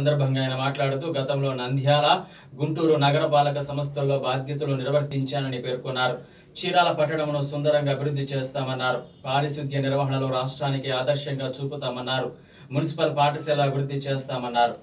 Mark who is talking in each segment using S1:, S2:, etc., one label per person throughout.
S1: సందర్భంగా ఆయన మాట్లాడుతూ గతంలో నంద్యాల గుంటూరు నగరపాలక సంస్థల్లో బాధ్యతలు నిర్వర్తించానని పేర్కొన్నారు చీరాల పట్టణమును సుందరంగా అభివృద్ధి చేస్తామన్నారు పారిశుద్ధ్య నిర్వహణలో రాష్ట్రానికి ఆదర్శంగా చూపుతామన్నారు మున్సిపల్ పాఠశాల అభివృద్ధి చేస్తామన్నారు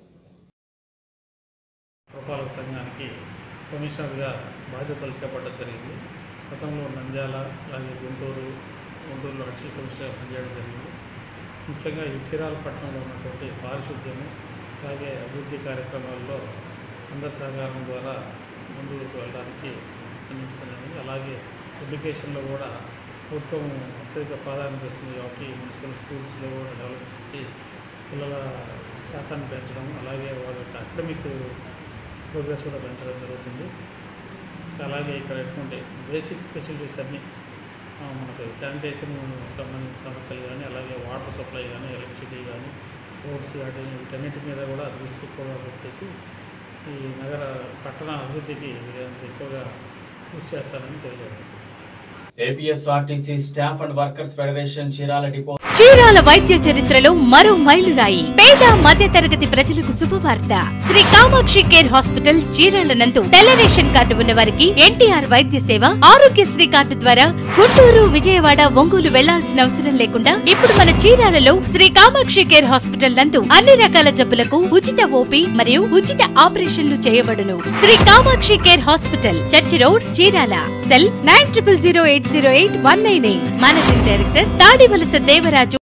S2: పురపాలక సంఘానికి కమిషనర్గా బాధ్యతలు చేపట్టడం జరిగింది గతంలో నంద్యాల అలాగే గుంటూరు గుంటూరులో అడిషనల్ కమిషనర్ పనిచేయడం జరిగింది ముఖ్యంగా ఈ చీరాల పట్టణంలో ఉన్నటువంటి పారిశుద్ధ్యము అలాగే అభివృద్ధి కార్యక్రమాల్లో అందరి సహకారం ద్వారా ముందుకు వెళ్ళడానికి నిర్ణయించడం జరిగింది అలాగే ఎడ్యుకేషన్లో కూడా ప్రభుత్వం అత్యధిక ప్రాధాన్యత ఇస్తుంది కాబట్టి మున్సిపల్ స్కూల్స్లో కూడా డెవలప్ చేసి పిల్లల శాతాన్ని పెంచడం అలాగే వాళ్ళ యొక్క అకాడమిక్ ప్రోగ్రెస్ కూడా పెంచడం జరుగుతుంది అలాగే ఇక్కడ ఎటువంటి బేసిక్ ఫెసిలిటీస్ అన్నీ ఆ, మనకు శానిటేషన్ సంబంధించిన సమస్యలు కానీ అలాగే వాటర్ సప్లై కానీ ఎలక్ట్రిసిటీ కానీ రోడ్స్ కానీ వీటన్నిటి మీద కూడా దృష్టి ఎక్కువగా పెట్టేసి ఈ నగర పట్టణ అభివృద్ధికి వీరంత ఎక్కువగా కృషి చేస్తారని తెలియజేస్తారు
S1: APSRTC staff and workers federation Chirala depot
S3: Chirala వైద్య చరిత్రలో మరో మైలురాయి పేద మధ్య తరగతి ప్రజలకు శుభవార్త శ్రీ కామాక్షి కేర్ హాస్పిటల్ చీరాల నందు తెల్ల రేషన్ కార్డు ఉన్న వారికి ఎన్టీఆర్ వైద్య సేవ ఆరోగ్యశ్రీ కార్డు ద్వారా గుంటూరు విజయవాడ ఒంగోలు వెళ్లాల్సిన అవసరం లేకుండా ఇప్పుడు మన చీరాలలో శ్రీ కామాక్షి కేర్ హాస్పిటల్ నందు అన్ని రకాల జబ్బులకు ఉచిత ఓపీ మరియు ఉచిత ఆపరేషన్లు చేయబడును Sri Kamakshi care hospital church road Chirala cell nine triple zero eight zero eight one nine eight managing director Tadivalasa Devaraju